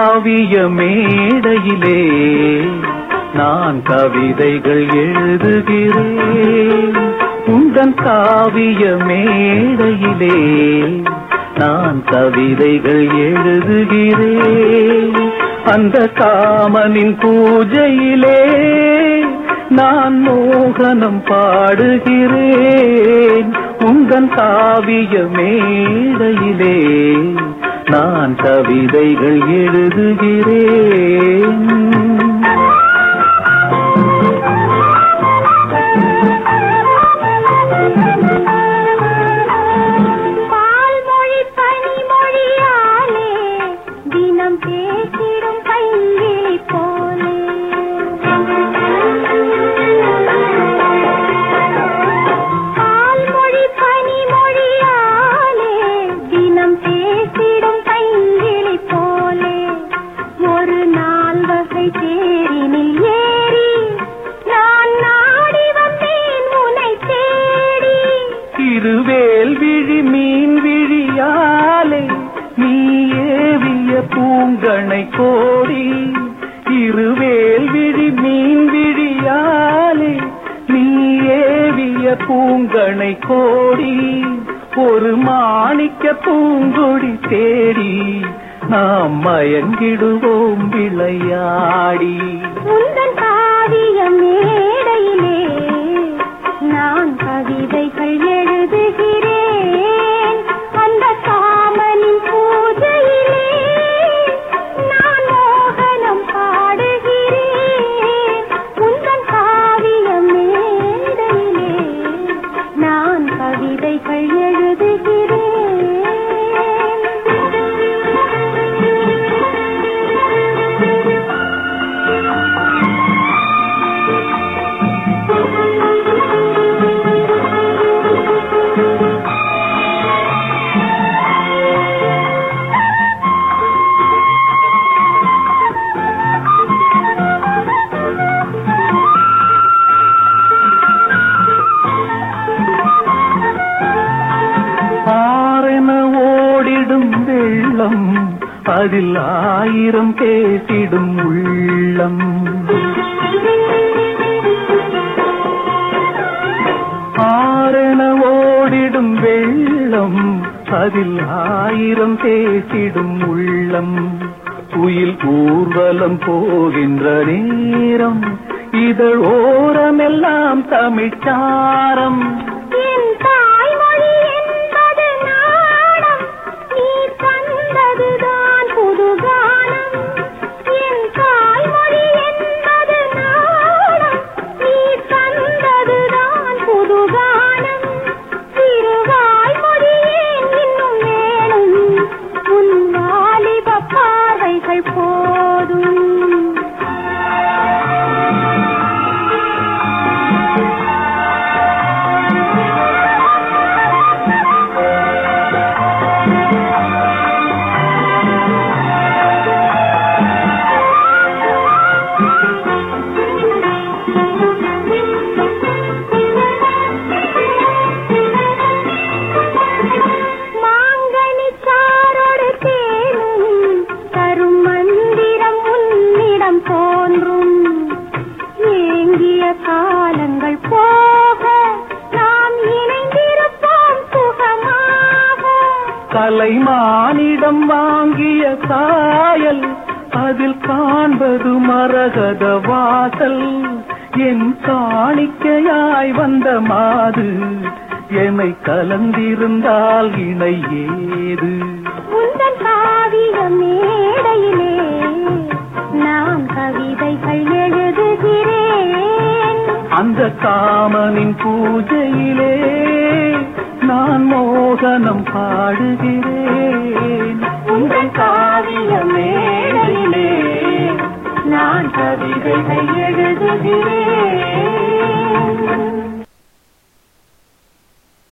காவிய மேடையிலே நான் கவிதைகள் எழுதுகிறேன் உந்தன் காவிய மேடையிலே நான் கவிதைகள் எழுதுகிறேன் அந்த காமனின் பூஜையிலே நான் மோகனம் பாடுகிறேன் உந்தன் காவிய மேடையிலே நான் கவிதைகள் எழுதுகிறேன் பால்மொழி பனிமொழியாலே தினம் பேசிடும் கையை போலே பால்மொழி பனிமொழியாலே தினம் பேசிடும் கையை போலே ஒரு நாள் வகை தேரினில் ஏறி நான் நாடி வந்தேன் உனை தேடி திருவேல் விழி மீன் விழியாலே நீ ஏவிய பூங்கனை கோடி இருவேல் விழி மீன் விழியாலே நீ ஏவிய பூங்கனை கோடி ஒரு மாணிக்க பூங்கொடி தேடி நாம் மயங்கிடுவோம் விளையாடி உந்தன் காவிய மேடையிலே நான் கவிதைகள் எழுதுகிறேன் அந்த காமனின் பூஜையிலே நான் மோகனம் பாடுகிறேன் உந்தன் காவிய மேடையிலே நான் கவிதைகள் எழுதுகிறேன் ஆரென ஓடிடும் வெள்ளம் அதில் ஆயிரம் பேசிடும் உள்ளம் ஆரென ஓடிடும் வெள்ளம் அதில் ஆயிரம் பேசிடும் உள்ளம் குயில் ஊர்வலம் போகின்ற நேரம் இதழ் ஓரமெல்லாம் தமிழ்ச்சாரம் என் தாய்மொழி என்பது நாடம் நீ தந்ததுதான் புதுகானம் என் தாய்மொழி என்பது நாடம் நீ தந்ததுதான் புதுகானம் திருவாய்மொழி ஏன் இன்னும் வேணும் உன் வாலிப பார்வைகள் போதும் மாங்கனி சாரோடு தேனும் தரும் மந்திரம் உன்னிடம் தோன்றும் ஏங்கிய காலங்கள் போக நாம் இணைந்திருப்போம் சுகமாக கலைமானிடம் வாங்கிய சாயல் அதில் காண்பது மரகத வாசல் என் காணிக்கையாய் வந்த மாது என்னை கலந்திருந்தால் இணை ஏது உந்தன் காவிய மேடையிலே நான் கவிதைகள் எழுதுகிறேன் அந்த காமனின் பூஜையிலே நான் மோகனம் பாடுகிறேன் உங்கள் காவிய மேடையிலே நான் கவிதைகள் எழுதுகிறேன்